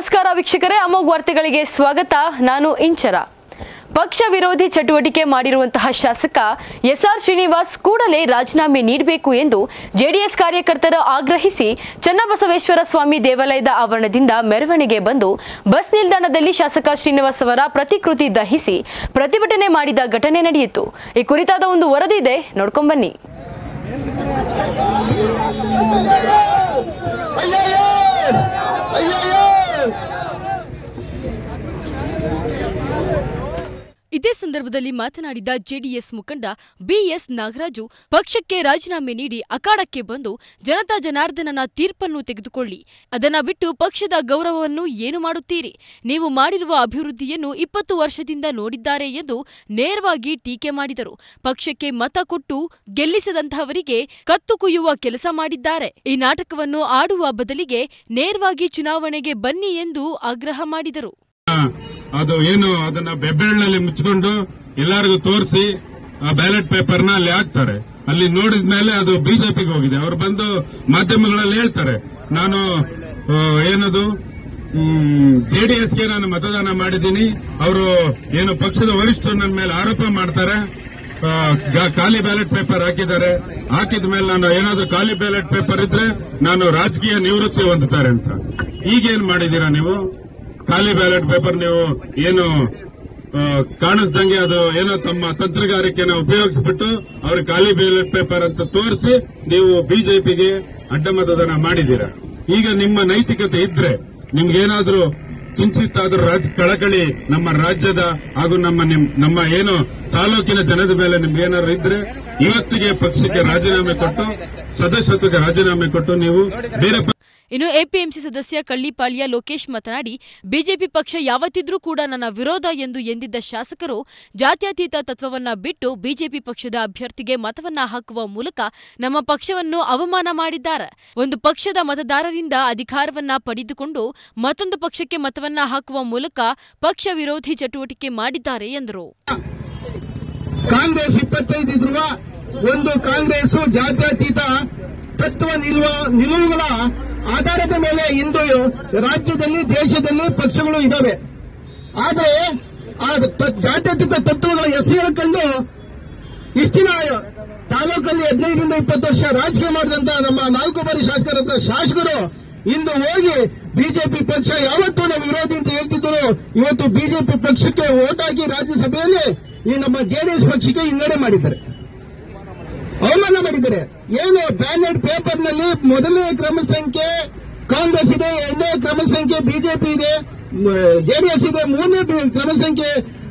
ನಮಸ್ಕಾರ ವೀಕ್ಷಕರೇ ಅಮೋಘ್ ವಾರ್ತೆಗಳಿಗೆ ಸ್ವಾಗತ ನಾನು ಇಂಚರ ಪಕ್ಷ ವಿರೋಧಿ ಚಟುವಟಿಕೆ ಮಾಡಿರುವಂತಹ ಶಾಸಕ ಎಸ್ಆರ್ ಶ್ರೀನಿವಾಸ್ ಕೂಡಲೇ ರಾಜೀನಾಮೆ ನೀಡಬೇಕು ಎಂದು ಜೆಡಿಎಸ್ ಕಾರ್ಯಕರ್ತರು ಆಗ್ರಹಿಸಿ ಚನ್ನಬಸವೇಶ್ವರ ಸ್ವಾಮಿ ದೇವಾಲಯದ ಆವರಣದಿಂದ ಮೆರವಣಿಗೆ ಬಂದು ಬಸ್ ನಿಲ್ದಾಣದಲ್ಲಿ ಶಾಸಕ ಶ್ರೀನಿವಾಸ್ ಅವರ ಪ್ರತಿಕೃತಿ ದಹಿಸಿ ಪ್ರತಿಭಟನೆ ಮಾಡಿದ ಘಟನೆ ನಡೆಯಿತು ಈ ಕುರಿತಾದ ಒಂದು ವರದಿ ಇದೆ ನೋಡ್ಕೊಂಬನ್ನಿ ಅಯ್ಯಯ್ಯೋ ಅಯ್ಯಯ್ಯೋ ಇದೇ ಸಂದರ್ಭದಲ್ಲಿ ಮಾತನಾಡಿದ ಜೆಡಿಎಸ್ ಮುಖಂಡ ಬಿಎಸ್ ನಾಗರಾಜು ಪಕ್ಷಕ್ಕೆ ರಾಜೀನಾಮೆ ನೀಡಿ ಅಖಾಡಕ್ಕೆ ಬಂದು ಜನತಾ ಜನಾರ್ದನನ ತೀರ್ಪನ್ನು ತೆಗೆದುಕೊಳ್ಳಿ ಅದನ್ನ ಬಿಟ್ಟು ಪಕ್ಷದ ಗೌರವವನ್ನು ಏನು ಮಾಡುತ್ತೀರಿ ನೀವು ಮಾಡಿರುವ ಅಭಿವೃದ್ಧಿಯನ್ನು ಇಪ್ಪತ್ತು ವರ್ಷದಿಂದ ನೋಡಿದ್ದಾರೆ ಎಂದು ನೇರವಾಗಿ ಟೀಕೆ ಮಾಡಿದರು ಪಕ್ಷಕ್ಕೆ ಮತ ಕೊಟ್ಟು ಗೆಲ್ಲಿಸದಂತಹವರಿಗೆ ಕತ್ತು ಕುಯ್ಯುವ ಕೆಲಸ ಮಾಡಿದ್ದಾರೆ ಈ ನಾಟಕವನ್ನು ಆಡುವ ಬದಲಿಗೆ ನೇರವಾಗಿ ಚುನಾವಣೆಗೆ ಬನ್ನಿ ಎಂದು ಆಗ್ರಹ ಮಾಡಿದರು ಅದು ಏನು ಅದನ್ನ ಬೆಬ್ಬೆರಳಿನಲ್ಲಿ ಮುಚ್ಕೊಂಡು ಎಲ್ಲರಿಗೂ ತೋರಿಸಿ ಆ ಬ್ಯಾಲೆಟ್ ಪೇಪರ್ ನ ಅಲ್ಲಿ ಹಾಕ್ತಾರೆ ಅಲ್ಲಿ ನೋಡಿದ ಮೇಲೆ ಅದು ಬಿಜೆಪಿಗೆ ಹೋಗಿದೆ ಅವ್ರು ಬಂದು ಮಾಧ್ಯಮಗಳಲ್ಲಿ ಹೇಳ್ತಾರೆ ನಾನು ಆ, ಏನದು ಜೆಡಿಎಸ್ಗೆ ನಾನು ಮತದಾನ ಮಾಡಿದ್ದೀನಿ ಅವರು ಏನು ಪಕ್ಷದ ವರಿಷ್ಠರು ನನ್ನ ಮೇಲೆ ಆರೋಪ ಮಾಡ್ತಾರೆ ಆ, ಗಾ- ಖಾಲಿ ಬ್ಯಾಲೆಟ್ ಪೇಪರ್ ಹಾಕಿದ್ದಾರೆ ಹಾಕಿದ ಮೇಲೆ ನಾನು ಏನಾದ್ರೂ ಖಾಲಿ ಬ್ಯಾಲೆಟ್ ಪೇಪರ್ ಇದ್ರೆ ನಾನು ರಾಜಕೀಯ ನಿವೃತ್ತಿ ಹೊಂದುತ್ತಾರೆ ಅಂತ ಈಗೇನ್ ಮಾಡಿದೀರಾ ನೀವು ಖಾಲಿ ಬ್ಯಾಲೆಟ್ ಪೇಪರ್ ನೀವು ಏನು ಆ, ಕಾಣಿಸ್ದಂಗೆ ಅದು ಏನೋ ತಮ್ಮ ತಂತ್ರಗಾರಿಕೆನ ಉಪಯೋಗಿಸ್ಬಿಟ್ಟು ಅವ್ರ ಖಾಲಿ ಬ್ಯಾಲೆಟ್ ಪೇಪರ್ ಅಂತ ತೋರಿಸಿ ನೀವು ಬಿಜೆಪಿಗೆ ಅಡ್ಡ ಮತದಾನ ಮಾಡಿದ್ದೀರಾ ಈಗ ನಿಮ್ಮ ನೈತಿಕತೆ ಇದ್ರೆ ನಿಮ್ಗೇನಾದ್ರೂ ಕಿಂಚಿತ್ತಾದ್ರೂ ರಾಜ ಕಳಕಳಿ ನಮ್ಮ ರಾಜ್ಯದ ಹಾಗೂ ನಮ್ಮ ನಿಮ್- ನಮ್ಮ ಏನು ತಾಲೂಕಿನ ಜನದ ಮೇಲೆ ನಿಮ್ಗೇನಾದ್ರು ಇದ್ರೆ ಇವತ್ತಿಗೆ ಪಕ್ಷಕ್ಕೆ ರಾಜೀನಾಮೆ ಕೊಟ್ಟು ಸದಸ್ಯತ್ವಕ್ಕೆ ರಾಜೀನಾಮೆ ಕೊಟ್ಟು ನೀವು ಬೇರೆ ಪ- ಇನ್ನು ಎಪಿಎಂಸಿ ಸದಸ್ಯ ಕಳ್ಳಿಪಾಳ್ಯ ಲೋಕೇಶ್ ಮಾತನಾಡಿ ಬಿಜೆಪಿ ಪಕ್ಷ ಯಾವತ್ತಿದ್ರೂ ಕೂಡ ನನ್ನ ವಿರೋಧ ಎಂದು ಎಂದಿದ್ದ ಶಾಸಕರು ಜಾತ್ಯತೀತ ತತ್ವವನ್ನ ಬಿಟ್ಟು ಬಿಜೆಪಿ ಪಕ್ಷದ ಅಭ್ಯರ್ಥಿಗೆ ಮತವನ್ನ ಹಾಕುವ ಮೂಲಕ ನಮ್ಮ ಪಕ್ಷವನ್ನು ಅವಮಾನ ಮಾಡಿದ್ದಾರೆ ಒಂದು ಪಕ್ಷದ ಮತದಾರರಿಂದ ಅಧಿಕಾರವನ್ನ ಪಡೆದುಕೊಂಡು ಮತ್ತೊಂದು ಪಕ್ಷಕ್ಕೆ ಮತವನ್ನ ಹಾಕುವ ಮೂಲಕ ಪಕ್ಷ ವಿರೋಧಿ ಚಟುವಟಿಕೆ ಮಾಡಿದ್ದಾರೆ ಎಂದರು ಕಾಂಗ್ರೆಸ್ ಇಪ್ಪತ್ತೈದು ಇದ್ರುವ ಒಂದು ಕಾಂಗ್ರೆಸ್ ಜಾತ್ಯತೀತ ತತ್ವ ನಿಲ್ವ ನಿಲುವುಗಳ ಆಧಾರದ ಮೇಲೆ ಇಂದು ರಾಜ್ಯದಲ್ಲಿ ದೇಶದಲ್ಲಿ ಪಕ್ಷಗಳು ಇದಾವೆ ಆದರೆ ಆ ತ- ಜಾತ್ಯತೀತ ತತ್ವಗಳ ಹೆಸರು ಹೇಳ್ಕೊಂಡು ಇಷ್ಟಿನ ತಾಲೂಕಲ್ಲಿ ಹದಿನೈದರಿಂದ ಇಪ್ಪತ್ತು ವರ್ಷ ರಾಜಕೀಯ ಮಾಡಿದಂತ ನಮ್ಮ ನಾಲ್ಕು ಬಾರಿ ಶಾಸಕರಂತ ಶಾಸಕರು ಇಂದು ಹೋಗಿ ಬಿಜೆಪಿ ಪಕ್ಷ ಯಾವತ್ತೂ ನಾವು ವಿರೋಧಿ ಅಂತ ಹೇಳ್ತಿದ್ದರು ಇವತ್ತು ಬಿಜೆಪಿ ಪಕ್ಷಕ್ಕೆ ವೋಟ್ ಹಾಕಿ ರಾಜ್ಯಸಭೆಯಲ್ಲಿ ಈ ನಮ್ಮ ಜೆಡಿಎಸ್ ಪಕ್ಷಕ್ಕೆ ಹಿನ್ನಡೆ ಮಾಡಿದ್ದಾರೆ ಅವಮಾನ ಮಾಡಿದ್ದಾರೆ ಏನು ಬ್ಯಾಲೆಟ್ ಪೇಪರ್ ನಲ್ಲಿ ಮೊದಲನೇ ಕ್ರಮ ಸಂಖ್ಯೆ ಕಾಂಗ್ರೆಸ್ ಇದೆ ಎರಡನೇ ಕ್ರಮ ಸಂಖ್ಯೆ ಬಿಜೆಪಿ ಇದೆ ಜೆಡಿಎಸ್ ಇದೆ ಮೂರನೇ ಬಿ- ಕ್ರಮ ಸಂಖ್ಯೆ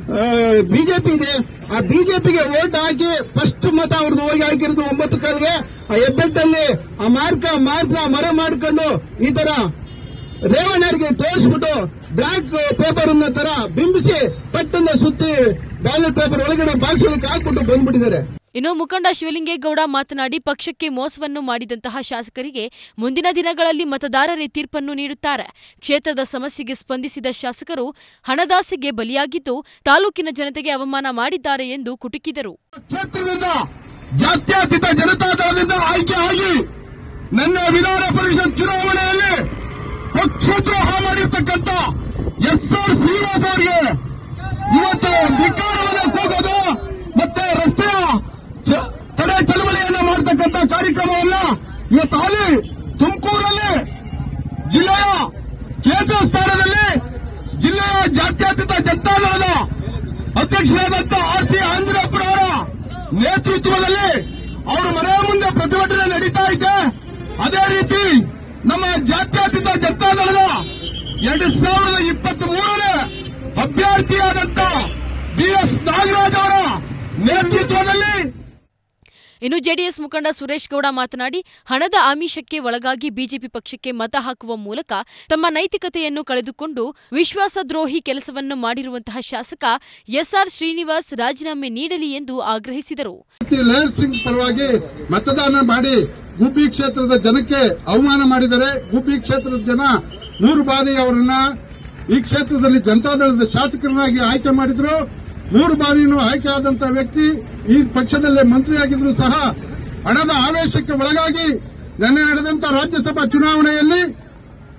ಬಿಜೆಪಿ ಇದೆ ಆ ಬಿಜೆಪಿಗೆ ವೋಟ್ ಹಾಕಿ ಫಸ್ಟ್ ಮತ ಅವ್ರದ್ದು ಹೋಗಿ ಹಾಕಿರೋದು ಒಂಬತ್ತು ಕಾಲ್ಗೆ ಆ ಹೆಬ್ಬೆಟ್ಟಲ್ಲಿ ಆ ಮಾರ್ಕ ಮಾರ್ಕ ಮರ ಮಾಡ್ಕೊಂಡು ಈ ತರ ರೇವಣ್ಣರಿಗೆ ತೋರಿಸ್ಬಿಟ್ಟು ಬ್ಲಾಕ್ ಪೇಪರ್ ಅನ್ನೋ ತರ ಬಿಂಬಿಸಿ ಪಟ್ಟನ್ನ ಸುತ್ತಿ ಬ್ಯಾಲೆಟ್ ಪೇಪರ್ ಒಳಗಡೆ ಬಾಕ್ಸ್ ಹಾಕ್ಬಿಟ್ಟು ಬಂದ್ಬಿಟ್ಟಿದ್ದಾರೆ ಇನ್ನು ಮುಖಂಡ ಶಿವಲಿಂಗೇಗೌಡ ಮಾತನಾಡಿ ಪಕ್ಷಕ್ಕೆ ಮೋಸವನ್ನು ಮಾಡಿದಂತಹ ಶಾಸಕರಿಗೆ ಮುಂದಿನ ದಿನಗಳಲ್ಲಿ ಮತದಾರರೇ ತೀರ್ಪನ್ನು ನೀಡುತ್ತಾರೆ ಕ್ಷೇತ್ರದ ಸಮಸ್ಯೆಗೆ ಸ್ಪಂದಿಸಿದ ಶಾಸಕರು ಹಣದಾಸೆಗೆ ಬಲಿಯಾಗಿದ್ದು ತಾಲೂಕಿನ ಜನತೆಗೆ ಅವಮಾನ ಮಾಡಿದ್ದಾರೆ ಎಂದು ಕುಟುಕಿದರು ಕ್ಷೇತ್ರದಿಂದ ಜಾತ್ಯತೀತ ಜನತಾದಳದಿಂದ ಆಯ್ಕೆ ಆಗಿ ನನ್ನ ವಿಧಾನ ಪರಿಷತ್ ಚುನಾವಣೆಯಲ್ಲಿ ಪಕ್ಷದ್ರೋಹ ಮಾಡಿರ್ತಕ್ಕಂಥ ಎಸ್ ಆರ್ ಶ್ರೀನಿವಾಸ್ ಅವರಿಗೆ ಇವತ್ತು ಧಿಕ್ಕಾರವನ್ನು ಕೂಗೋದು ಮತ್ತೆ ರಸ್ತೆಯ ಚ- ತಡೆ ಚಳವಳಿಯನ್ನ ಮಾಡತಕ್ಕಂಥ ಕಾರ್ಯಕ್ರಮವನ್ನ ಇವತ್ತು ಅಲ್ಲಿ ತುಮಕೂರಲ್ಲಿ ಜಿಲ್ಲೆಯ ಕೇಂದ್ರ ಸ್ಥಾನದಲ್ಲಿ ಜಿಲ್ಲೆಯ ಜಾತ್ಯತೀತ ಜನತಾದಳದ ಅಧ್ಯಕ್ಷರಾದಂತ ಆರ್ ಸಿ ಆಂಜನೇಯಪ್ಪನವರ ನೇತೃತ್ವದಲ್ಲಿ ಅವರ ಮನೆಯ ಮುಂದೆ ಪ್ರತಿಭಟನೆ ನಡೀತಾ ಇದೆ ಅದೇ ರೀತಿ ನಮ್ಮ ಜಾತ್ಯತೀತ ಜನತಾದಳದ ಎರಡು ಸಾವಿರದ ಇಪ್ಪತ್ತ್ ಮೂರನೇ ಅಭ್ಯರ್ಥಿಯಾದಂತ ಬಿ ಎಸ್ ನಾಗರಾಜ್ ಅವರ ನೇತೃತ್ವದಲ್ಲಿ ಇನ್ನು ಜೆಡಿಎಸ್ ಮುಖಂಡ ಸುರೇಶ್ ಗೌಡ ಮಾತನಾಡಿ ಹಣದ ಆಮಿಷಕ್ಕೆ ಒಳಗಾಗಿ ಬಿಜೆಪಿ ಪಕ್ಷಕ್ಕೆ ಮತ ಹಾಕುವ ಮೂಲಕ ತಮ್ಮ ನೈತಿಕತೆಯನ್ನು ಕಳೆದುಕೊಂಡು ವಿಶ್ವಾಸದ್ರೋಹಿ ಕೆಲಸವನ್ನು ಮಾಡಿರುವಂತಹ ಶಾಸಕ ಎಸ್ಆರ್ ಶ್ರೀನಿವಾಸ್ ರಾಜೀನಾಮೆ ನೀಡಲಿ ಎಂದು ಆಗ್ರಹಿಸಿದರು ಲಹರ್ ಸಿಂಗ್ ಪರವಾಗಿ ಮತದಾನ ಮಾಡಿ ಗುಬ್ಬಿ ಕ್ಷೇತ್ರದ ಜನಕ್ಕೆ ಅವಮಾನ ಮಾಡಿದರೆ ಗುಬ್ಬಿ ಕ್ಷೇತ್ರದ ಜನ ಮೂರು ಬಾರಿ ಅವರನ್ನ ಈ ಕ್ಷೇತ್ರದಲ್ಲಿ ಜನತಾದಳದ ಶಾಸಕರನ್ನಾಗಿ ಆಯ್ಕೆ ಮಾಡಿದ್ರು ಮೂರು ಬಾರಿನೂ ಆಯ್ಕೆ ಆದಂತ ವ್ಯಕ್ತಿ ಈ ಪಕ್ಷದಲ್ಲೇ ಮಂತ್ರಿಯಾಗಿದ್ರು ಸಹ ಹಣದ ಆವೇಶಕ್ಕೆ ಒಳಗಾಗಿ ನಿನ್ನೆ ನಡೆದಂತ ರಾಜ್ಯಸಭಾ ಚುನಾವಣೆಯಲ್ಲಿ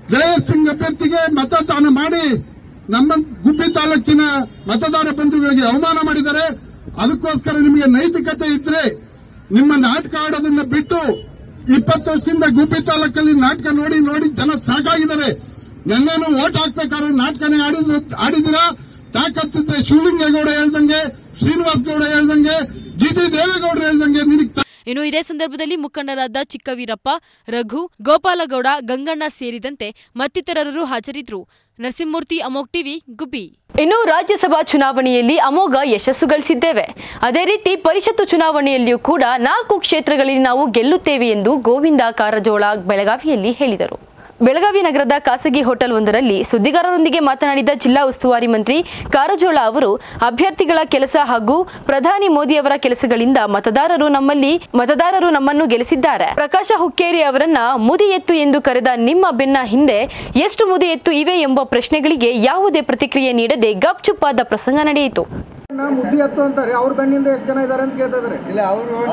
ಜಯರ್ ಸಿಂಗ್ ಅಭ್ಯರ್ಥಿಗೆ ಮತದಾನ ಮಾಡಿ ನಮ್ಮ ಗುಬ್ಬಿ ತಾಲೂಕಿನ ಮತದಾರ ಬಂಧುಗಳಿಗೆ ಅವಮಾನ ಮಾಡಿದ್ದಾರೆ ಅದಕ್ಕೋಸ್ಕರ ನಿಮಗೆ ನೈತಿಕತೆ ಇದ್ರೆ ನಿಮ್ಮ ನಾಟಕ ಆಡೋದನ್ನ ಬಿಟ್ಟು ಇಪ್ಪತ್ತು ವರ್ಷದಿಂದ ಗುಬ್ಬಿ ತಾಲೂಕಲ್ಲಿ ನಾಟಕ ನೋಡಿ ನೋಡಿ ಜನ ಸಾಕಾಗಿದ್ದಾರೆ ನನ್ನೇನು ಓಟ್ ಹಾಕ್ಬೇಕಾದ್ರೆ ನಾಟಕನೇ ಆಡಿದ್ರು ಆಡಿದಿರಾ ತಾಕತ್ತಿದ್ರೆ ಶಿವಲಿಂಗೇಗೌಡ ಹೇಳ್ದಂಗೆ ಶ್ರೀನಿವಾಸ್ ಗೌಡ ಹೇಳ್ದಂಗೆ ಜಿ ಟಿ ದೇವೇಗೌಡರು ಹೇಳ್ದಂಗೆ ನಿನಗೆ ಇನ್ನು ಇದೇ ಸಂದರ್ಭದಲ್ಲಿ ಮುಖಂಡರಾದ ಚಿಕ್ಕವೀರಪ್ಪ ರಘು ಗೋಪಾಲಗೌಡ ಗಂಗಣ್ಣ ಸೇರಿದಂತೆ ಮತ್ತಿತರರು ಹಾಜರಿದ್ದರು ನರಸಿಂಹಮೂರ್ತಿ ಅಮೋಕ್ ಟಿವಿ ಗುಬ್ಬಿ ಇನ್ನು ರಾಜ್ಯಸಭಾ ಚುನಾವಣೆಯಲ್ಲಿ ಅಮೋಘ ಯಶಸ್ಸು ಗಳಿಸಿದ್ದೇವೆ ಅದೇ ರೀತಿ ಪರಿಷತ್ತು ಚುನಾವಣೆಯಲ್ಲಿಯೂ ಕೂಡ ನಾಲ್ಕು ಕ್ಷೇತ್ರಗಳಲ್ಲಿ ನಾವು ಗೆಲ್ಲುತ್ತೇವೆ ಎಂದು ಗೋವಿಂದ ಕಾರಜೋಳ ಬೆಳಗಾವಿಯಲ್ಲಿ ಹೇಳಿದರು ಬೆಳಗಾವಿ ನಗರದ ಖಾಸಗಿ ಹೋಟೆಲ್ ಒಂದರಲ್ಲಿ ಸುದ್ದಿಗಾರರೊಂದಿಗೆ ಮಾತನಾಡಿದ ಜಿಲ್ಲಾ ಉಸ್ತುವಾರಿ ಮಂತ್ರಿ ಕಾರಜೋಳ ಅವರು ಅಭ್ಯರ್ಥಿಗಳ ಕೆಲಸ ಹಾಗೂ ಪ್ರಧಾನಿ ಮೋದಿ ಅವರ ಕೆಲಸಗಳಿಂದ ಮತದಾರರು ನಮ್ಮಲ್ಲಿ ಮತದಾರರು ನಮ್ಮನ್ನು ಗೆಲ್ಲಿಸಿದ್ದಾರೆ ಪ್ರಕಾಶ ಹುಕ್ಕೇರಿ ಅವರನ್ನ ಮುದಿ ಎತ್ತು ಎಂದು ಕರೆದ ನಿಮ್ಮ ಬೆನ್ನ ಹಿಂದೆ ಎಷ್ಟು ಮುದಿ ಎತ್ತು ಇವೆ ಎಂಬ ಪ್ರಶ್ನೆಗಳಿಗೆ ಯಾವುದೇ ಪ್ರತಿಕ್ರಿಯೆ ನೀಡದೆ ಗಪ್ಚುಪ್ಪಾದ ಪ್ರಸಂಗ ನಡೆಯಿತು ನಾ ಮುದ್ದಿ ಹತ್ತು ಅಂತಾರೆ ಅವ್ರ ಬೆನ್ನಿಂದ ಎಷ್ಟು ಜನ ಇದಾರೆ ಅಂತ ಕೇಳ್ತಾ ಇದಾರೆ ಇಲ್ಲ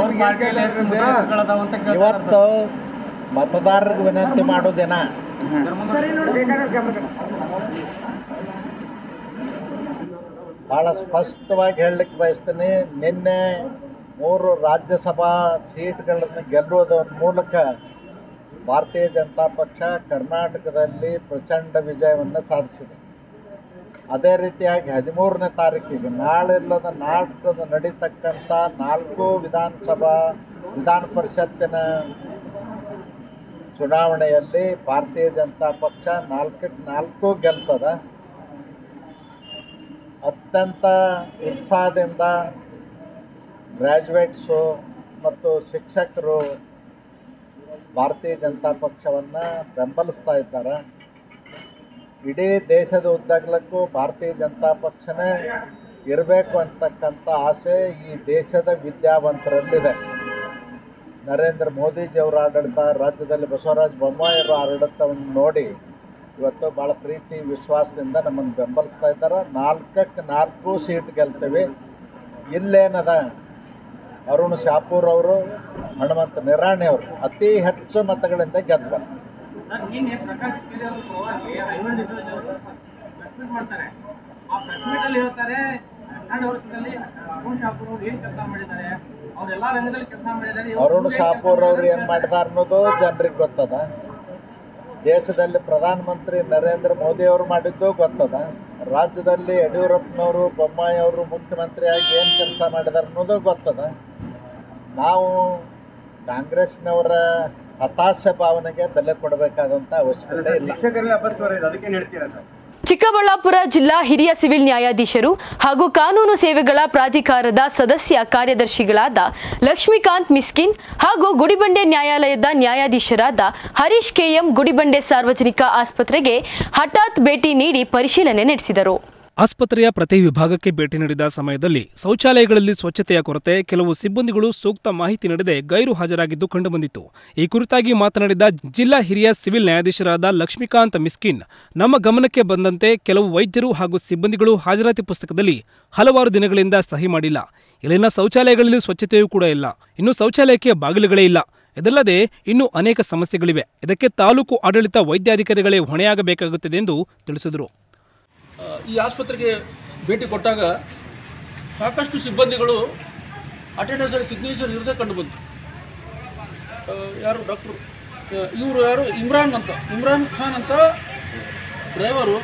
ಅವರು ಇವತ್ತು ಮತದಾರರಿಗೆ ವಿನಂತಿ ಮಾಡೋ ದಿನ ಬಹಳ ಸ್ಪಷ್ಟವಾಗಿ ಹೇಳಲಿಕ್ಕೆ ಬಯಸ್ತೀನಿ ನಿನ್ನೆ ಮೂರು ರಾಜ್ಯಸಭಾ ಸೀಟ್ಗಳನ್ನು ಗೆಲ್ಲುವುದರ ಮೂಲಕ ಭಾರತೀಯ ಜನತಾ ಪಕ್ಷ ಕರ್ನಾಟಕದಲ್ಲಿ ಪ್ರಚಂಡ ವಿಜಯವನ್ನು ಸಾಧಿಸಿದೆ ಅದೇ ರೀತಿಯಾಗಿ ಹದಿಮೂರನೇ ತಾರೀಕಿಗೆ ನಾಳೆಲ್ಲದ ನಾಟಕದ ನಡೀತಕ್ಕಂಥ ನಾಲ್ಕು ವಿಧಾನಸಭಾ ವಿಧಾನ ಪರಿಷತ್ತಿನ ಚುನಾವಣೆಯಲ್ಲಿ ಭಾರತೀಯ ಜನತಾ ಪಕ್ಷ ನಾಲ್ಕಕ್ಕೆ ನಾಲ್ಕು ಗೆಲ್ತದ ಅತ್ಯಂತ ಉತ್ಸಾಹದಿಂದ ಗ್ರ್ಯಾಜುಯೇಟ್ಸು ಮತ್ತು ಶಿಕ್ಷಕರು ಭಾರತೀಯ ಜನತಾ ಪಕ್ಷವನ್ನು ಬೆಂಬಲಿಸ್ತಾ ಇದ್ದಾರೆ ಇಡೀ ದೇಶದ ಉದ್ದಗಲಕ್ಕೂ ಭಾರತೀಯ ಜನತಾ ಪಕ್ಷನೇ ಇರಬೇಕು ಅಂತಕ್ಕಂಥ ಆಸೆ ಈ ದೇಶದ ವಿದ್ಯಾವಂತರಲ್ಲಿದೆ ನರೇಂದ್ರ ಮೋದಿಜಿಯವರ ಆಡಳಿತ ರಾಜ್ಯದಲ್ಲಿ ಬಸವರಾಜ ಬೊಮ್ಮಾಯಿಯವರ ಆಡಳಿತವನ್ನು ನೋಡಿ ಇವತ್ತು ಭಾಳ ಪ್ರೀತಿ ವಿಶ್ವಾಸದಿಂದ ನಮ್ಮನ್ನು ಬೆಂಬಲಿಸ್ತಾ ಇದ್ದಾರೆ ನಾಲ್ಕಕ್ಕೆ ನಾಲ್ಕು ಸೀಟ್ ಗೆಲ್ತೀವಿ ಇಲ್ಲೇನದ ಅರುಣ್ ಶಾಪೂರ್ ಅವರು ಹನುಮಂತ ನಿರಾಣಿ ಅವರು ಅತಿ ಹೆಚ್ಚು ಮತಗಳಿಂದ ಗೆದ್ದರು ನಿನ್ನೆ ಪ್ರಕಾಶ್ ಹುಕ್ಕೇರಿ ಅವರು ಪರವಾಗಿ ಐವನ್ ಪ್ರೆಸ್ ಮೀಟ್ ಮಾಡ್ತಾರೆ ಆ ಪ್ರೆಸ್ ಮೀಟ್ ಅಲ್ಲಿ ಹೇಳ್ತಾರೆ ಹನ್ನೆರಡು ವರ್ಷದಲ್ಲಿ ಅರುಣ್ ಶಾಪುರ್ ಅವರು ಏನ್ ಕೆಲಸ ಮಾಡಿದ್ದಾರೆ ಅವ್ರು ಎಲ್ಲಾ ರಂಗದಲ್ಲಿ ಕೆಲಸ ಮಾಡಿದ್ದಾರೆ ಇವ್ರು ಅರುಣ್ ಸುಳ್ಳು ಶಾಪೂರ್ ಕೆಲ್ಸ ಅವ್ರು ಏನು ಮಾಡಿದಾರ ಅನ್ನೋದು ಜನರಿಗೆ ಗೊತ್ತದ ದೇಶದಲ್ಲಿ ಪ್ರಧಾನಮಂತ್ರಿ ನರೇಂದ್ರ ಮೋದಿ ಅವರು ಮಾಡಿದ್ದು ಗೊತ್ತದ ರಾಜ್ಯದಲ್ಲಿ ಯಡಿಯೂರಪ್ಪನವರು ಬೊಮ್ಮಾಯಿ ಅವರು ಮುಖ್ಯಮಂತ್ರಿಯಾಗಿ ಏನು ಕೆಲಸ ಮಾಡಿದಾರೆ ಅನ್ನೋದು ಗೊತ್ತದ ನಾವು ಕಾಂಗ್ರೆಸ್ನವರ ಹತಾಶೆ ಭಾವನೆಗೆ ಬೆಲೆ ಕೊಡಬೇಕಾದಂಥ ಅವಶ್ಯಕತೆ ಇಲ್ಲ ಚಿಕ್ಕಬಳ್ಳಾಪುರ ಜಿಲ್ಲಾ ಹಿರಿಯ ಸಿವಿಲ್ ನ್ಯಾಯಾಧೀಶರು ಹಾಗೂ ಕಾನೂನು ಸೇವೆಗಳ ಪ್ರಾಧಿಕಾರದ ಸದಸ್ಯ ಕಾರ್ಯದರ್ಶಿಗಳಾದ ಲಕ್ಷ್ಮೀಕಾಂತ್ ಮಿಸ್ಕಿನ್ ಹಾಗೂ ಗುಡಿಬಂಡೆ ನ್ಯಾಯಾಲಯದ ನ್ಯಾಯಾಧೀಶರಾದ ಹರೀಶ್ ಕೆಎಂ ಗುಡಿಬಂಡೆ ಸಾರ್ವಜನಿಕ ಆಸ್ಪತ್ರೆಗೆ ಹಠಾತ್ ಭೇಟಿ ನೀಡಿ ಪರಿಶೀಲನೆ ನಡೆಸಿದರು ಆಸ್ಪತ್ರೆಯ ಪ್ರತಿ ವಿಭಾಗಕ್ಕೆ ಭೇಟಿ ನೀಡಿದ ಸಮಯದಲ್ಲಿ ಶೌಚಾಲಯಗಳಲ್ಲಿ ಸ್ವಚ್ಛತೆಯ ಕೊರತೆ ಕೆಲವು ಸಿಬ್ಬಂದಿಗಳು ಸೂಕ್ತ ಮಾಹಿತಿ ನೀಡದೆ ಗೈರು ಹಾಜರಾಗಿದ್ದು ಕಂಡುಬಂದಿತ್ತು ಈ ಕುರಿತಾಗಿ ಮಾತನಾಡಿದ ಜಿಲ್ಲಾ ಹಿರಿಯ ಸಿವಿಲ್ ನ್ಯಾಯಾಧೀಶರಾದ ಲಕ್ಷ್ಮೀಕಾಂತ್ ಮಿಸ್ಕಿನ್ ನಮ್ಮ ಗಮನಕ್ಕೆ ಬಂದಂತೆ ಕೆಲವು ವೈದ್ಯರು ಹಾಗೂ ಸಿಬ್ಬಂದಿಗಳು ಹಾಜರಾತಿ ಪುಸ್ತಕದಲ್ಲಿ ಹಲವಾರು ದಿನಗಳಿಂದ ಸಹಿ ಮಾಡಿಲ್ಲ ಇಲ್ಲಿನ ಶೌಚಾಲಯಗಳಲ್ಲಿ ಸ್ವಚ್ಛತೆಯೂ ಕೂಡ ಇಲ್ಲ ಇನ್ನು ಶೌಚಾಲಯಕ್ಕೆ ಬಾಗಿಲುಗಳೇ ಇಲ್ಲ ಇದಲ್ಲದೆ ಇನ್ನೂ ಅನೇಕ ಸಮಸ್ಯೆಗಳಿವೆ ಇದಕ್ಕೆ ತಾಲೂಕು ಆಡಳಿತ ವೈದ್ಯಾಧಿಕಾರಿಗಳೇ ಹೊಣೆಯಾಗಬೇಕಾಗುತ್ತದೆ ಎಂದು ತಿಳಿಸಿದರು ಈ ಆಸ್ಪತ್ರೆಗೆ ಭೇಟಿ ಕೊಟ್ಟಾಗ ಸಾಕಷ್ಟು ಸಿಬ್ಬಂದಿಗಳು ಅಟೆಂಡೆನ್ಸಲ್ಲಿ ಸಿಗ್ನೇಚರ್ ಇರದೆ ಕಂಡುಬಂತು ಆ, ಯಾರು ಡಾಕ್ಟ್ರು ಇವರು ಯಾರು ಇಮ್ರಾನ್ ಅಂತ ಇಮ್ರಾನ್ ಖಾನ್ ಅಂತ ಡ್ರೈವರು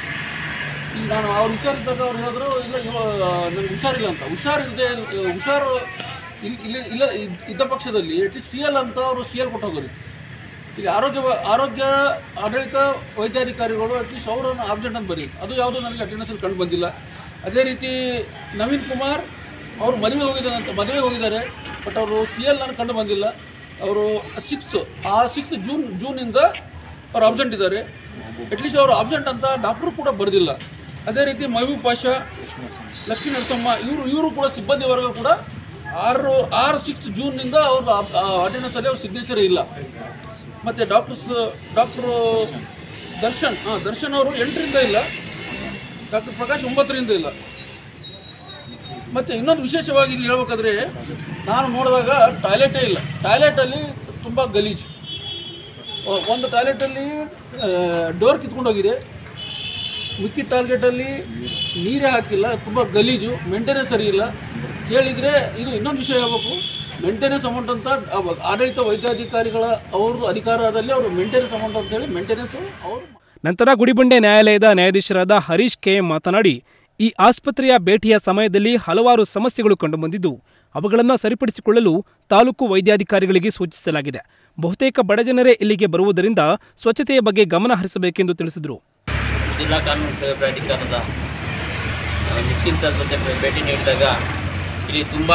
ಈಗ ನಾನು ಅವ್ರು ವಿಚಾರಿಸಿದಾಗ ಅವ್ರು ಹೇಳಿದ್ರು ಇಲ್ಲ ಇವ ನನಗೆ ಹುಷಾರಿಲ್ಲ ಅಂತ ಹುಷಾರಿಲ್ಲದೆ ಹುಷಾರು ಇಲ್ಲಿ ಇಲ್ಲಿ ಇಲ್ಲ ಇದ್- ಇದ್ದ ಪಕ್ಷದಲ್ಲಿ ಅಟ್ಲೀಸ್ಟ್ ಸಿ ಎಲ್ ಅಂತ ಅವರು ಸಿ ಎಲ್ ಕೊಟ್ಟು ಹೋಗೋರು ಈಗ ಆರೋಗ್ಯ ವ- ಆರೋಗ್ಯ ಆಡಳಿತ ವೈದ್ಯಾಧಿಕಾರಿಗಳು ಅಟ್ಲೀಸ್ಟ್ ಅವರನ್ನು ಆಬ್ಸೆಂಟ್ ಅಂತ ಬರೀ ಅದು ಯಾವುದೂ ನನಗೆ ಅಟೆಂಡೆನ್ಸಲ್ಲಿ ಕಂಡು ಬಂದಿಲ್ಲ ಅದೇ ರೀತಿ ನವೀನ್ ಕುಮಾರ್ ಅವರು ಮದುವೆ ಹೋಗಿದ್ದಾರೆ ಅಂತ ಮದುವೆ ಹೋಗಿದ್ದಾರೆ ಬಟ್ ಅವರು ಸಿ ಎಲ್ ನಾನು ಕಂಡು ಬಂದಿಲ್ಲ ಅವರು ಸಿಕ್ಸ್ತ್ ಆ ಸಿಕ್ಸ್ತ್ ಜೂನ್ ಜೂನಿಂದ ಅವ್ರು ಅಬ್ಸೆಂಟ್ ಇದ್ದಾರೆ ಅಟ್ಲೀಸ್ಟ್ ಅವರು ಅಬ್ಸೆಂಟ್ ಅಂತ ಡಾಕ್ಟ್ರು ಕೂಡ ಬರೆದಿಲ್ಲ ಅದೇ ರೀತಿ ಮಹಬೂಬ್ ಪಾಷಾ ಲಕ್ಷ್ಮೀ ನರಸಮ್ಮ ಇವರು ಇವರು ಕೂಡ ಸಿಬ್ಬಂದಿ ವರ್ಗ ಕೂಡ ಆರು ಆರು ಸಿಕ್ಸ್ ಜೂನ್ನಿಂದ ಅವರು ಅಟೆಂಡೆನ್ಸಲ್ಲಿ ಅವ್ರ ಸಿಗ್ನೇಚರ್ ಇಲ್ಲ ಮತ್ತು ಡಾಕ್ಟರ್ಸ್ ಡಾಕ್ಟ್ರು ದರ್ಶನ್ ಹಾಂ ದರ್ಶನ್ ಅವರು ಎಂಟರಿಂದ ಇಲ್ಲ ಡಾಕ್ಟರ್ ಪ್ರಕಾಶ್ ಒಂಬತ್ತರಿಂದ ಇಲ್ಲ ಮತ್ತು ಇನ್ನೊಂದು ವಿಶೇಷವಾಗಿ ಇಲ್ಲಿ ಹೇಳ್ಬೇಕಾದ್ರೆ ನಾನು ನೋಡಿದಾಗ ಟಾಯ್ಲೆಟೇ ಇಲ್ಲ ಟಾಯ್ಲೆಟಲ್ಲಿ ತುಂಬ ಗಲೀಜು ಒ- ಒಂದು ಟಾಯ್ಲೆಟಲ್ಲಿ ಡೋರ್ ಕಿತ್ಕೊಂಡೋಗಿದೆ ಮಿಕ್ಕಿದ ಟಾರ್ಗೆಟಲ್ಲಿ ನೀರೇ ಹಾಕಿಲ್ಲ ತುಂಬ ಗಲೀಜು ಮೇಂಟೆನೆನ್ಸ್ ಸರಿ ಇಲ್ಲ ಕೇಳಿದರೆ ಇದು ಇನ್ನೊಂದು ವಿಷಯ ಹೇಳ್ಬೇಕು ಮೇಂಟೆನೆನ್ಸ್ ಅಮೌಂಟ್ ಅಂತ ಅವ- ಆಡಳಿತ ವೈದ್ಯಾಧಿಕಾರಿಗಳ ಅವ್ರದ್ದು ಅಧಿಕಾರದಲ್ಲಿ ಅವರು ಮೇಂಟೆನೆನ್ಸ್ ಅಮೌಂಟ್ ಅಂತೇಳಿ ಮೇಂಟೆನೆನ್ಸು ಅವರು ನಂತರ ಗುಡಿಬಂಡೆ ನ್ಯಾಯಾಲಯದ ನ್ಯಾಯಾಧೀಶರಾದ ಹರೀಶ್ ಕೆ ಎಂ ಮಾತನಾಡಿ ಈ ಆಸ್ಪತ್ರೆಯ ಭೇಟಿಯ ಸಮಯದಲ್ಲಿ ಹಲವಾರು ಸಮಸ್ಯೆಗಳು ಕಂಡುಬಂದಿದ್ದು ಅವುಗಳನ್ನು ಸರಿಪಡಿಸಿಕೊಳ್ಳಲು ತಾಲೂಕು ವೈದ್ಯಾಧಿಕಾರಿಗಳಿಗೆ ಸೂಚಿಸಲಾಗಿದೆ ಬಹುತೇಕ ಬಡಜನರೇ ಇಲ್ಲಿಗೆ ಬರುವುದರಿಂದ ಸ್ವಚ್ಛತೆಯ ಬಗ್ಗೆ ಗಮನ ಹರಿಸಬೇಕೆಂದು ತಿಳಿಸಿದರು ಜಿಲ್ಲಾ ಕಾನೂನು ಸೇವಾ ಪ್ರಾಧಿಕಾರದ ಆ, ಮಿಸ್ಕಿನ್ ಸರ್ ಜೊತೆ ಭೇ- ಭೇಟಿ ನೀಡಿದಾಗ ಇಲ್ಲಿ ತುಂಬ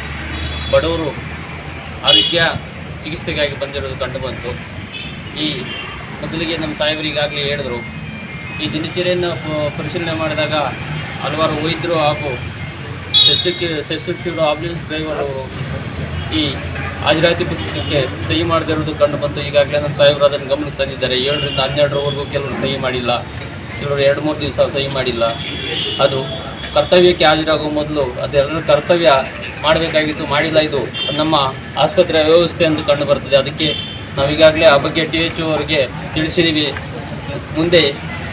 ಬಡವರು ಆರೋಗ್ಯ ಚಿಕಿತ್ಸೆಗಾಗಿ ಬಂದಿರೋದು ಕಂಡುಬಂತು ಈ ಮೊದಲಿಗೆ ನಮ್ಮ ಸಾಹೇಬರು ಈಗಾಗಲೇ ಹೇಳಿದ್ರು ಈ ದಿನಚರಿಯನ್ನು ಪ- ಪರಿಶೀಲನೆ ಮಾಡಿದಾಗ ಹಲವಾರು ವೈದ್ಯರು ಹಾಗೂ ಸೆಸ್ಸಿಕ್ ಸೆಸ್ಸಿಕ್ಯೂಡ್ ಆಂಬ್ಯುಲೆನ್ಸ್ ಡ್ರೈವರ್ ಅವರು ಈ ಹಾಜರಾತಿ ಪುಸ್ತಕಕ್ಕೆ ಸಹಿ ಮಾಡದಿರುವುದು ಕಂಡು ಬಂತು ಈಗಾಗಲೇ ನಮ್ಮ ಸಾಹೇಬರು ಅದನ್ನು ಗಮನಕ್ಕೆ ತಂದಿದ್ದಾರೆ ಏಳರಿಂದ ಹನ್ನೆರಡರವರೆಗೂ ಕೆಲವರು ಸಹಿ ಮಾಡಿಲ್ಲ ಕೆಲವರು ಎರಡು ಮೂರು ದಿವಸ ಸಹಿ ಮಾಡಿಲ್ಲ ಅದು ಕರ್ತವ್ಯಕ್ಕೆ ಹಾಜರಾಗುವ ಮೊದಲು ಅದೆಲ್ಲರ ಕರ್ತವ್ಯ ಮಾಡಬೇಕಾಗಿತ್ತು ಮಾಡಿಲ್ಲ ಇದು ನಮ್ಮ ಆಸ್ಪತ್ರೆಯ ವ್ಯವಸ್ಥೆ ಎಂದು ಕಂಡು ಬರ್ತದೆ ಅದಕ್ಕೆ ನಾವೀಗಾಗಲೇ ಆ ಬಗ್ಗೆ ಟಿ ಎಚ್ ಅವರಿಗೆ ತಿಳಿಸಿದ್ದೀವಿ ಮುಂದೆ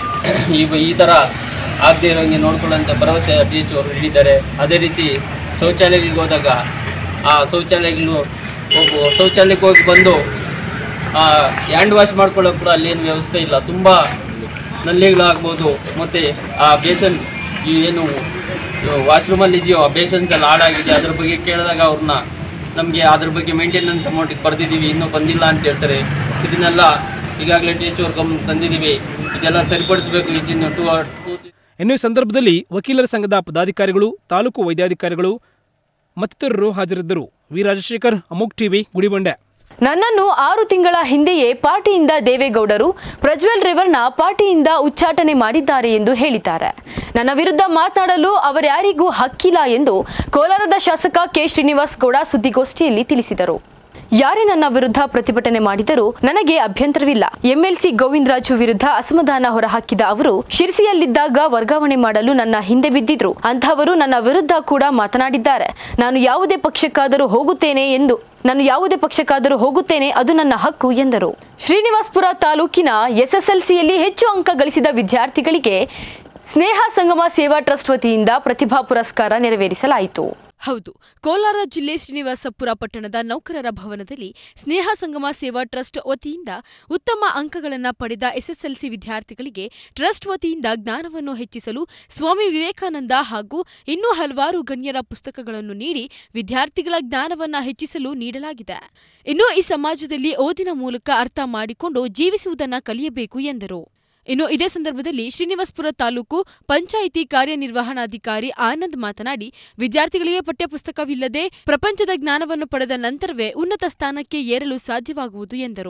ಈ ಈ ಥರ ಆಗದೇ ಇರೋಂಗೆ ನೋಡ್ಕೊಳ್ಳೋಂಥ ಭರವಸೆ ಟಿ ಎಚ್ ಅವರು ನೀಡಿದ್ದಾರೆ ಅದೇ ರೀತಿ ಶೌಚಾಲಯಗಳಿಗೆ ಹೋದಾಗ ಆ ಶೌಚಾಲಯಗಳು ಹೋಗು ಶೌಚಾಲಯಕ್ಕೆ ಹೋಗಿ ಬಂದು ಹ್ಯಾಂಡ್ ವಾಶ್ ಮಾಡ್ಕೊಳ್ಳೋಕೆ ಕೂಡ ಅಲ್ಲಿ ಏನು ವ್ಯವಸ್ಥೆ ಇಲ್ಲ ತುಂಬ ನಲ್ಲಿಗಳಾಗ್ಬೋದು ಮತ್ತು ಆ ಬೇಸನ್ ಈ ಏನು ವಾಶ್ರೂಮಲ್ಲಿ ಇದೆಯೋ ಆ ಬೇಸನ್ಸ್ ಎಲ್ಲ ಹಾಳಾಗಿದೆ ಅದ್ರ ಬಗ್ಗೆ ಕೇಳಿದಾಗ ಅವ್ರನ್ನ ನಮಗೆ ಅದ್ರ ಬಗ್ಗೆ ಮೇಂಟೆನೆನ್ಸ್ ಅಮೌಂಟಿಗೆ ಬರ್ದಿದ್ದೀವಿ ಇನ್ನೂ ಬಂದಿಲ್ಲ ಅಂತ ಹೇಳ್ತಾರೆ ಇದನ್ನೆಲ್ಲ ಈಗಾಗಲೇ ಟೀಚರ್ ಗಮನ ತಂದಿದ್ದೀವಿ ಇದೆಲ್ಲ ಸರಿಪಡಿಸಬೇಕು ಇದನ್ನು ಟೂ ಟೂ ಇನ್ನು ಈ ಸಂದರ್ಭದಲ್ಲಿ ವಕೀಲರ ಸಂಘದ ಪದಾಧಿಕಾರಿಗಳು ತಾಲೂಕು ವೈದ್ಯಾಧಿಕಾರಿಗಳು ಮತ್ತಿತರರು ಹಾಜರಿದ್ದರು ವಿ ರಾಜಶೇಖರ್ ಅಮೋಕ್ ಟಿವಿ ಗುಡಿಬಂಡೆ ನನ್ನನ್ನು ಆರು ತಿಂಗಳ ಹಿಂದೆಯೇ ಪಾರ್ಟಿಯಿಂದ ದೇವೇಗೌಡರು ಪ್ರಜ್ವಲ್ ರೇವಣ್ಣ ಪಾರ್ಟಿಯಿಂದ ಉಚ್ಚಾಟನೆ ಮಾಡಿದ್ದಾರೆ ಎಂದು ಹೇಳಿದ್ದಾರೆ ನನ್ನ ವಿರುದ್ಧ ಮಾತನಾಡಲು ಅವರ್ಯಾರಿಗೂ ಹಕ್ಕಿಲ್ಲ ಎಂದು ಕೋಲಾರದ ಶಾಸಕ ಕೆ ಶ್ರೀನಿವಾಸ್ ಗೌಡ ಸುದ್ದಿಗೋಷ್ಠಿಯಲ್ಲಿ ತಿಳಿಸಿದರು ಯಾರೇ ನನ್ನ ವಿರುದ್ಧ ಪ್ರತಿಭಟನೆ ಮಾಡಿದರೂ ನನಗೆ ಅಭ್ಯಂತರವಿಲ್ಲ ಎಂಎಲ್ಸಿ ಗೋವಿಂದರಾಜು ವಿರುದ್ಧ ಅಸಮಾಧಾನ ಹೊರಹಾಕಿದ ಅವರು ಶಿರ್ಸಿಯಲ್ಲಿದ್ದಾಗ ವರ್ಗಾವಣೆ ಮಾಡಲು ನನ್ನ ಹಿಂದೆ ಬಿದ್ದಿದ್ರು ಅಂತಹವರು ನನ್ನ ವಿರುದ್ಧ ಕೂಡ ಮಾತನಾಡಿದ್ದಾರೆ ನಾನು ಯಾವುದೇ ಪಕ್ಷಕ್ಕಾದರೂ ಹೋಗುತ್ತೇನೆ ಎಂದು ನಾನು ಯಾವುದೇ ಪಕ್ಷಕ್ಕಾದರೂ ಹೋಗುತ್ತೇನೆ ಅದು ನನ್ನ ಹಕ್ಕು ಎಂದರು ಶ್ರೀನಿವಾಸ್ಪುರ ತಾಲೂಕಿನ ಎಸ್ಎಸ್ಎಲ್ಸಿಯಲ್ಲಿ ಹೆಚ್ಚು ಅಂಕ ಗಳಿಸಿದ ವಿದ್ಯಾರ್ಥಿಗಳಿಗೆ ಸ್ನೇಹ ಸಂಗಮ ಸೇವಾ ಟ್ರಸ್ಟ್ ವತಿಯಿಂದ ಪ್ರತಿಭಾ ಪುರಸ್ಕಾರ ನೆರವೇರಿಸಲಾಯಿತು ಹೌದು ಕೋಲಾರ ಜಿಲ್ಲೆ ಶ್ರೀನಿವಾಸಪುರ ಪಟ್ಟಣದ ನೌಕರರ ಭವನದಲ್ಲಿ ಸ್ನೇಹ ಸಂಗಮ ಸೇವಾ ಟ್ರಸ್ಟ್ ವತಿಯಿಂದ ಉತ್ತಮ ಅಂಕಗಳನ್ನು ಪಡೆದ ಎಸ್ಎಸ್ಎಲ್ಸಿ ವಿದ್ಯಾರ್ಥಿಗಳಿಗೆ ಟ್ರಸ್ಟ್ ವತಿಯಿಂದ ಜ್ಞಾನವನ್ನು ಹೆಚ್ಚಿಸಲು ಸ್ವಾಮಿ ವಿವೇಕಾನಂದ ಹಾಗೂ ಇನ್ನೂ ಹಲವಾರು ಗಣ್ಯರ ಪುಸ್ತಕಗಳನ್ನು ನೀಡಿ ವಿದ್ಯಾರ್ಥಿಗಳ ಜ್ಞಾನವನ್ನ ಹೆಚ್ಚಿಸಲು ನೀಡಲಾಗಿದೆ ಇನ್ನು ಈ ಸಮಾಜದಲ್ಲಿ ಓದಿನ ಮೂಲಕ ಅರ್ಥ ಮಾಡಿಕೊಂಡು ಜೀವಿಸುವುದನ್ನ ಕಲಿಯಬೇಕು ಎಂದರು ಇನ್ನು ಇದೇ ಸಂದರ್ಭದಲ್ಲಿ ಶ್ರೀನಿವಾಸ್ಪುರ ತಾಲೂಕು ಪಂಚಾಯಿತಿ ಕಾರ್ಯನಿರ್ವಹಣಾಧಿಕಾರಿ ಆನಂದ್ ಮಾತನಾಡಿ ವಿದ್ಯಾರ್ಥಿಗಳಿಗೆ ಪಠ್ಯಪುಸ್ತಕವಿಲ್ಲದೆ ಪ್ರಪಂಚದ ಜ್ಞಾನವನ್ನು ಪಡೆದ ನಂತರವೇ ಉನ್ನತ ಸ್ಥಾನಕ್ಕೆ ಏರಲು ಸಾಧ್ಯವಾಗುವುದು ಎಂದರು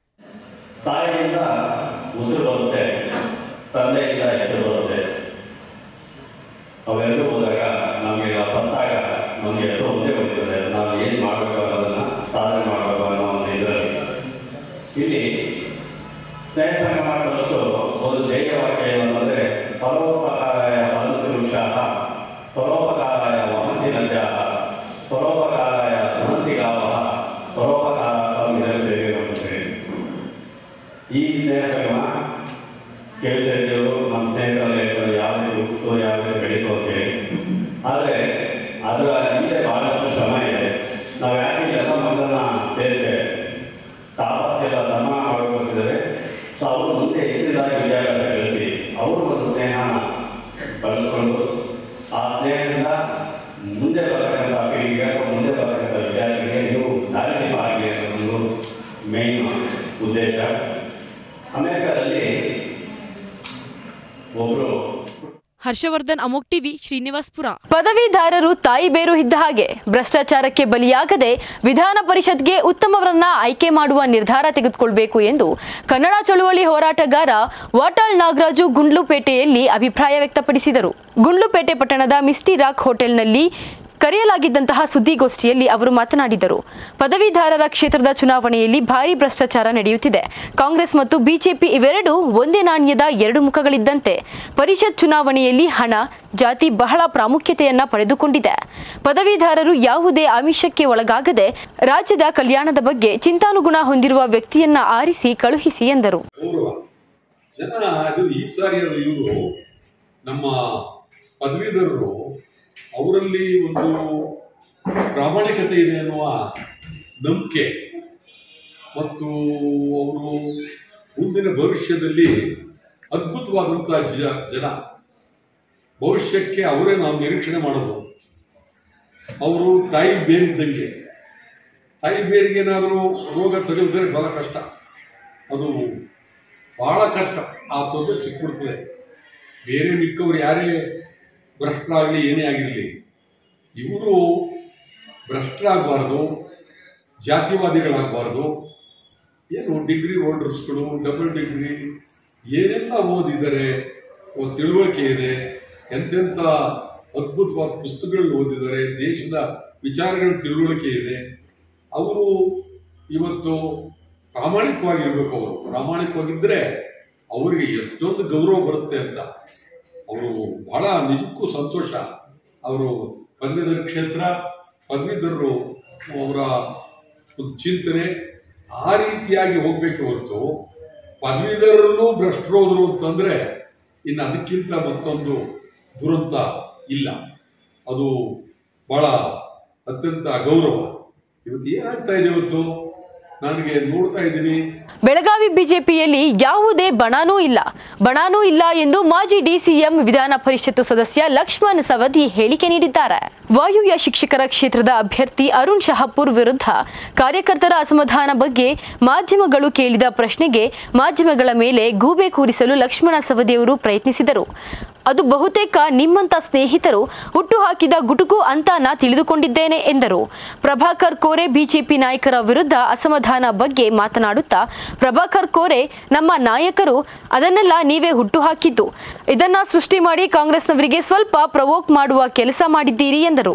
ತಾಯಿಯಿಂದ ಉಸಿರು ಬರುತ್ತೆ ತಂದೆಯಿಂದ ಹೆಸರು ಬರುತ್ತೆ ಅವೆರಡೂ ಹೋದಾಗ ನಮಗೆ ಆ ಸತ್ತಾಗ ನಮಗೆ ಹೆಸರು ಒಂದೇ ಬರ್ತದೆ ನಾವು ಏನು ಮಾಡಬೇಕು ಅನ್ನೋದನ್ನ ಸಾಧನೆ ಮಾಡಬೇಕು ಅನ್ನೋ ಒಂದು ಇದರಲ್ಲಿ ಇಲ್ಲಿ ಸ್ನೇಹ ಸಂಗಮ ಟ್ರಸ್ಟ್ ಒಂದು ಧ್ಯೇಯವಾಕ್ಯ ಏನು ಅಂತಂದ್ರೆ ಪರೋಪಕಾರಾಯ ಫಲಪುರುಷಾಹ ಪರೋಪಕಾರಾಯ ವಹಂತಿ ನದ್ಯಾಹ ಪರೋಪಕಾರಾಯ ಧನಂತಿ ಗಾವಹ ಪರೋಪಕಾರ ಫಲಂ ಈ ಸ್ನೇಹ ಸಂಗಮ ಕೇಳಿಸಿದ್ರು ನಮ್ಮ ಸ್ನೇಹಿತರಲ್ಲಿ ಹೇಳ್ತಾರೆ ಯಾವ ರೀತಿ ಹುಟ್ಟು ಯಾವ ರೀತಿ ಬೆಳೀತು ಅಂತ ಹೇಳಿ ಆದರೆ ಅದರ ಹಿಂದೆ ಬಹಳಷ್ಟು ಶ್ರಮ ಇದೆ ನಾವು ಯಾಕೆ ಎಲ್ಲ ಮಕ್ಕಳನ್ನ ಸೇರಿಸ್ತೇವೆ ತಾಪಸ್ಗೆಲ್ಲ ಸನ್ಮಾನ ಮಾಡ್ಕೊತಿದ್ದಾರೆ ಸೊ ಅವರು ಮುಂದೆ ಹೆಚ್ಚಿನದಾಗಿ ವಿದ್ಯಾಭ್ಯಾಸ ಕಲಿಸಿ ಅವರು ಒಂದು ಸ್ನೇಹನ ಬಳಸ್ಕೊಂಡು ಆ ಸ್ನೇಹದಿಂದ ಮುಂದೆ ಬರ್ತಕ್ಕಂಥ ಪೀಳಿಗೆ ಅಥವಾ ಮುಂದೆ ಬರ್ತಕ್ಕಂಥ ವಿದ್ಯಾರ್ಥಿಗಳಿಗೆ ನೀವು ದಾರಿದೀಪ ಆಗಲಿ ಅನ್ನೋ ಒಂದು ಮೇನ್ ಉದ್ದೇಶ ಅಮೆರಿಕದಲ್ಲಿ ಒಬ್ರು ಹರ್ಷವರ್ಧನ್ ಅಮೋಕ್ ಟಿವಿ ಶ್ರೀನಿವಾಸ್ಪುರ ಪದವೀಧರರು ತಾಯಿ ಬೇರು ಇದ್ದ ಹಾಗೆ ಭ್ರಷ್ಟಾಚಾರಕ್ಕೆ ಬಲಿಯಾಗದೆ ವಿಧಾನ ಪರಿಷತ್ಗೆ ಉತ್ತಮವರನ್ನ ಆಯ್ಕೆ ಮಾಡುವ ನಿರ್ಧಾರ ತೆಗೆದುಕೊಳ್ಬೇಕು ಎಂದು ಕನ್ನಡ ಚಳುವಳಿ ಹೋರಾಟಗಾರ ವಾಟಾಳ್ ನಾಗರಾಜು ಗುಂಡ್ಲುಪೇಟೆಯಲ್ಲಿ ಅಭಿಪ್ರಾಯ ವ್ಯಕ್ತಪಡಿಸಿದರು ಗುಂಡ್ಲುಪೇಟೆ ಪಟ್ಟಣದ ಮಿಸ್ಟಿ ರಾಕ್ ಹೋಟೆಲ್ನಲ್ಲಿ ಕರೆಯಲಾಗಿದ್ದಂತಹ ಸುದ್ದಿಗೋಷ್ಠಿಯಲ್ಲಿ ಅವರು ಮಾತನಾಡಿದರು ಪದವೀಧರರ ಕ್ಷೇತ್ರದ ಚುನಾವಣೆಯಲ್ಲಿ ಭಾರಿ ಭ್ರಷ್ಟಾಚಾರ ನಡೆಯುತ್ತಿದೆ ಕಾಂಗ್ರೆಸ್ ಮತ್ತು ಬಿಜೆಪಿ ಇವೆರಡೂ ಒಂದೇ ನಾಣ್ಯದ ಎರಡು ಮುಖಗಳಿದ್ದಂತೆ ಪರಿಷತ್ ಚುನಾವಣೆಯಲ್ಲಿ ಹಣ ಜಾತಿ ಬಹಳ ಪ್ರಾಮುಖ್ಯತೆಯನ್ನ ಪಡೆದುಕೊಂಡಿದೆ ಪದವೀಧರರು ಯಾವುದೇ ಆಮಿಷಕ್ಕೆ ಒಳಗಾಗದೆ ರಾಜ್ಯದ ಕಲ್ಯಾಣದ ಬಗ್ಗೆ ಚಿಂತಾನುಗುಣ ಹೊಂದಿರುವ ವ್ಯಕ್ತಿಯನ್ನ ಆರಿಸಿ ಕಳುಹಿಸಿ ಎಂದರು ಗೌರವ ಜನ ಅದು ಈ ಸಾರಿ ಇವರು ನಮ್ಮ ಪದವೀಧರರು ಅವರಲ್ಲಿ ಒಂದು ಪ್ರಾಮಾಣಿಕತೆ ಇದೆ ಅನ್ನುವ ನಂಬಿಕೆ ಮತ್ತು ಅವರು ಮುಂದಿನ ಭವಿಷ್ಯದಲ್ಲಿ ಅದ್ಭುತವಾದಂಥ ಜ ಜನ ಭವಿಷ್ಯಕ್ಕೆ ಅವರೇ ನಾವು ನಿರೀಕ್ಷಣೆ ಮಾಡೋದು ಅವರು ತಾಯಿ ಬೇರಿದ್ದಂಗೆ ತಾಯಿ ಬೇರಿಗೆ ಏನಾದರೂ ರೋಗ ತಗುಲಿದ್ರೆ ಬಹಳ ಕಷ್ಟ ಅದು ಬಹಳ ಕಷ್ಟ ಆ ತೊಂದರೆ ಚಿಕ್ಬಿಡ್ತದೆ ಬೇರೆ ಮಿಕ್ಕವರು ಯಾರೇ ಭ್ರಷ್ಟರಾಗಲಿ ಏನೇ ಆಗಿರಲಿ ಇವರು ಭ್ರಷ್ಟರಾಗಬಾರ್ದು ಜಾತಿವಾದಿಗಳಾಗಬಾರ್ದು ಏನು ಡಿಗ್ರಿ ಹೋಲ್ಡರ್ಸ್ಗಳು ಡಬಲ್ ಡಿಗ್ರಿ ಏನೆಲ್ಲ ಓದಿದ್ದಾರೆ ಓ ತಿಳುವಳಿಕೆ ಇದೆ ಎಂತೆಂಥ ಅದ್ಭುತವಾದ ಪುಸ್ತಕಗಳನ್ನ ಓದಿದ್ದಾರೆ ದೇಶದ ವಿಚಾರಗಳ ತಿಳುವಳಿಕೆ ಇದೆ ಅವರು ಇವತ್ತು ಪ್ರಾಮಾಣಿಕವಾಗಿರ್ಬೇಕು ಅವರು ಪ್ರಾಮಾಣಿಕವಾಗಿದ್ದರೆ ಅವರಿಗೆ ಎಷ್ಟೊಂದು ಗೌರವ ಬರುತ್ತೆ ಅಂತ ಅವರು ಬಹಳ ನಿಜಕ್ಕೂ ಸಂತೋಷ ಅವರು ಪದವೀಧರ ಕ್ಷೇತ್ರ ಪದವೀಧರರು ಅವರ ಒಂದು ಚಿಂತನೆ ಆ ರೀತಿಯಾಗಿ ಹೋಗ್ಬೇಕು ಹೊರತು ಪದವೀಧರರಲ್ಲೂ ಭ್ರಷ್ಟರೋದ್ರು ಅಂತಂದ್ರೆ ಇನ್ನು ಅದಕ್ಕಿಂತ ಮತ್ತೊಂದು ದುರಂತ ಇಲ್ಲ ಅದು ಬಹಳ ಅತ್ಯಂತ ಅಗೌರವ ಇವತ್ತು ಏನಾಗ್ತಾ ಇದೆ ಇವತ್ತು ನನಗೆ ನೋಡ್ತಾ ಇದ್ದೀನಿ ಬೆಳಗಾವಿ ಬಿಜೆಪಿಯಲ್ಲಿ ಯಾವುದೇ ಬಣಾನೂ ಇಲ್ಲ ಬಣಾನೂ ಇಲ್ಲ ಎಂದು ಮಾಜಿ ಡಿಸಿಎಂ ವಿಧಾನ ಪರಿಷತ್ತು ಸದಸ್ಯ ಲಕ್ಷ್ಮಣ್ ಸವದಿ ಹೇಳಿಕೆ ನೀಡಿದ್ದಾರೆ ವಾಯುವ್ಯ ಶಿಕ್ಷಕರ ಕ್ಷೇತ್ರದ ಅಭ್ಯರ್ಥಿ ಅರುಣ್ ಶಹಾಪುರ್ ವಿರುದ್ಧ ಕಾರ್ಯಕರ್ತರ ಅಸಮಾಧಾನ ಬಗ್ಗೆ ಮಾಧ್ಯಮಗಳು ಕೇಳಿದ ಪ್ರಶ್ನೆಗೆ ಮಾಧ್ಯಮಗಳ ಮೇಲೆ ಗೂಬೆ ಕೂರಿಸಲು ಲಕ್ಷ್ಮಣ ಸವದಿಯವರು ಪ್ರಯತ್ನಿಸಿದರು ಅದು ಬಹುತೇಕ ನಿಮ್ಮಂತ ಸ್ನೇಹಿತರು ಹುಟ್ಟುಹಾಕಿದ ಗುಟುಕು ಅಂತ ನಾ ತಿಳಿದುಕೊಂಡಿದ್ದೇನೆ ಎಂದರು ಪ್ರಭಾಕರ್ ಕೋರೆ ಬಿಜೆಪಿ ನಾಯಕರ ವಿರುದ್ಧ ಅಸಮಾಧಾನ ಬಗ್ಗೆ ಮಾತನಾಡುತ್ತಾ ಪ್ರಭಾಕರ್ ಕೋರೆ ನಮ್ಮ ನಾಯಕರು ಅದನ್ನೆಲ್ಲ ನೀವೇ ಹುಟ್ಟುಹಾಕಿದ್ದು ಇದನ್ನ ಸೃಷ್ಟಿ ಮಾಡಿ ಕಾಂಗ್ರೆಸ್ನವರಿಗೆ ಸ್ವಲ್ಪ ಪ್ರವೋಕ್ ಮಾಡುವ ಕೆಲಸ ಮಾಡಿದ್ದೀರಿ ಎಂದರು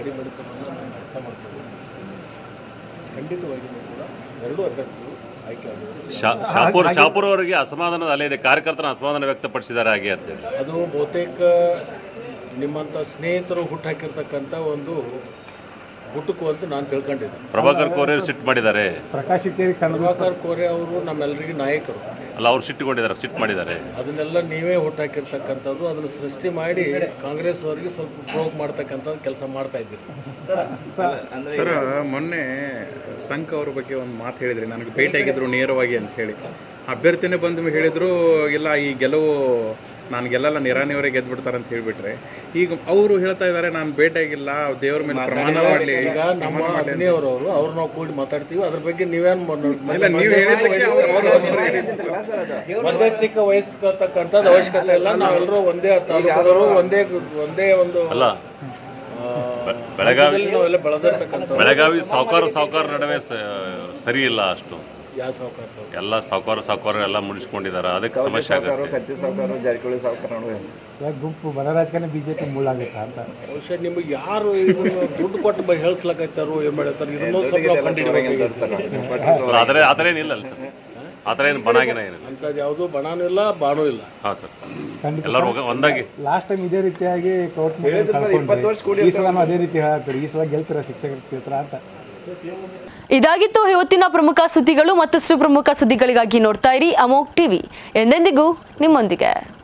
ಶಾ- ಶಾಪುರ್ ಶಾಪುರ್ ಅವರಿಗೆ ಅಸಮಾಧಾನದ ಅಲೆ ಇದೆ ಕಾರ್ಯಕರ್ತರ ಅಸಮಾಧಾನ ವ್ಯಕ್ತಪಡಿಸಿದ್ದಾರೆ ಹಾಗೆ ಅಂತ ಹೇಳಿ. ಅದು ಬಹುತೇಕ ನಿಮ್ಮಂಥ ಸ್ನೇಹಿತರು ಹುಟ್ಟಾಕಿರ್ತಕ್ಕಂಥ ಒಂದು ಗುಟುಕು ಅಂತ ನಾನು ತಿಳ್ಕೊಂಡಿದ್ದೆ ಪ್ರಭಾಕರ್ ಕೋರೆ ಸಿಟ್ಟು ಮಾಡಿದ್ದಾರೆ ಪ್ರಭಾಕರ್ ಕೋರೆ ಅವರು ನಮ್ಮೆಲ್ಲರಿಗೆ ನಾಯಕರು ಅಲ್ಲ ಅವ್ರು ಸಿಟ್ಟುಕೊಂಡಿದ್ದಾರೆ ಸಿಟ್ಟು ಮಾಡಿದ್ದಾರೆ ಅದನ್ನೆಲ್ಲ ನೀವೇ ಹುಟ್ಟಾಕಿರ್ತಕ್ಕಂಥದ್ದು ಅದನ್ನು ಸೃಷ್ಟಿ ಮಾಡಿ ಕಾಂಗ್ರೆಸ್ ಅವರಿಗೆ ಸ್ವಲ್ಪ ಪ್ರೋಗ್ ಮಾಡ್ತಕ್ಕಂಥದ್ದು ಕೆಲಸ ಮಾಡ್ತಾ ಇದ್ದೀರಿ ಸರ್ ಮೊನ್ನೆ ಸಂಕ್ ಅವ್ರ ಬಗ್ಗೆ ಒಂದು ಮಾತು ಹೇಳಿದ್ರಿ ನನಗೆ ಭೇಟಿಯಾಗಿದ್ರು ನೇರವಾಗಿ ಅಂತ ಹೇಳಿ ಅಭ್ಯರ್ಥಿನೇ ಬಂದು ಹೇಳಿದ್ರು ಇಲ್ಲ ಈ ಗೆಲುವು ನಾನು ಗೆಲ್ಲಲ್ಲ ನಿರಾನಿಯವರೇ ಗೆದ್ಬಿಡ್ತಾರೆ ಅಂತ ಹೇಳ್ಬಿಟ್ರೆ ಈಗ ಅವರು ಹೇಳ್ತಾ ಇದ್ದಾರೆ ನಾನು ಭೇಟಿಯಾಗಿಲ್ಲ ದೇವ್ರ ಮೇಲೆ ಪ್ರಮಾಣ ಮಾಡಲಿ ಈಗ ನಮ್ಮ ಅಗ್ನಿಯವರವರು ಅವ್ರು ನಾವು ಕೂಡಿ ಮಾತಾಡ್ತೀವಿ ಅದ್ರ ಬಗ್ಗೆ ನೀವೇನು ಇಲ್ಲ, ನೀವ್ ಹೇಳಿದ್ದಕ್ಕೆ ಅವ್ರು- ಅವ್ರು- ಅವ್ರು ಹೇಳಿದ್ದು. ಮಧ್ಯಸ್ಥಿಕ ವಹಿಸ್ಕೊತಕ್ಕಂಥದ್ದು ಅವಶ್ಯಕತೆ ಇಲ್ಲ ನಾವೆಲ್ಲರೂ ಒಂದೇ ತಾಲೂಕದವರು ಒಂದೇ ಒಂದೇ ಒಂದು ಅಲ್ಲ ಆ, ಬೆಳಗಾವಿ ಹಂತದಲ್ಲಿ ನಾವೆಲ್ಲ ಬೆಳೆದಿರ್ತಕ್ಕಂಥ ಬೆಳಗಾವಿ ಸಾವುಕಾರ ಸಾವುಕಾರ ನಡುವೆ ಸ- ಸರಿ ಇಲ್ಲ ಅಷ್ಟು ಯಾವ ಸಾವುಕಾರ ಎಲ್ಲ ಸಾವುಕಾರ ಸಾವುಕಾರ ಎಲ್ಲ ಮುಡಿಸ್ಕೊಂಡಿದ್ದಾರೆ ಅದಕ್ಕೆ ಸಮಸ್ಯೆ ಆಗುತ್ತೆ ಕತ್ತಿ ಸಾವುಕಾರ ಜಾರಕಿಹೊಳಿ ಸಾವುಕಾರ ನಡುವೆ ಗುಂಪು ಬನರಾಜಕನೇ ಬಿಜೆಪಿ ಮೂಲಾಗುತ್ತಾ ಅಂತ ಬಹುಶಃ ನಿಮಗೆ ಯಾರು ಇದನ್ನು ದುಡ್ಡು ಕೊಟ್ಟು ಬ ಹೇಳ್ಸ್ಲಕತ್ತಾರೋ ಏನ್ ಮಾಡತ್ತಾರ ಇದನ್ನೂ ಸ್ವಲ್ಪ ನಾವು ಕಂಡುಹಿಡಿಬೇಕಾಗಿತ್ತು. ಅಲ್ಲ, ಆದರೆ ಆ ಥರ ಏನಿಲ್ಲ ಅಲ್ಲ ಸರ್ ಆ ಥರ ಏನು ಬಣಾಗಿನ ಏನಿಲ್ಲ ಅಂಥದ್ದು ಯಾವುದು ಬಣಾನೂ ಇಲ್ಲ ಬಾಣೂ ಇಲ್ಲ ಹಾಂ ಸರ್ ಎಲ್ಲರೂ ಹೋಗ- ಒಂದಾಗಿ ಲಾಸ್ಟ್ ಟೈಮ್ ಇದೇ ರೀತಿಯಾಗಿ ಕೋರ್ಟ್ ಈ ಸಲ ಅದೇ ರೀತಿ ಹೇಳ್ತಾರೆ ಈ ಸಲ ಗೆಲ್ತೀರ ಶಿಕ್ಷಕರ ಕ್ಷೇತ್ರ ಅಂತ ಇದಾಗಿತ್ತು ಇವತ್ತಿನ ಪ್ರಮುಖ ಸುದ್ದಿಗಳು ಮತ್ತಷ್ಟು ಪ್ರಮುಖ ಸುದ್ದಿಗಳಿಗಾಗಿ ನೋಡ್ತಾ ಇರಿ ಅಮೋಕ್ ಟಿವಿ ಎಂದೆಂದಿಗೂ ನಿಮ್ಮೊಂದಿಗೆ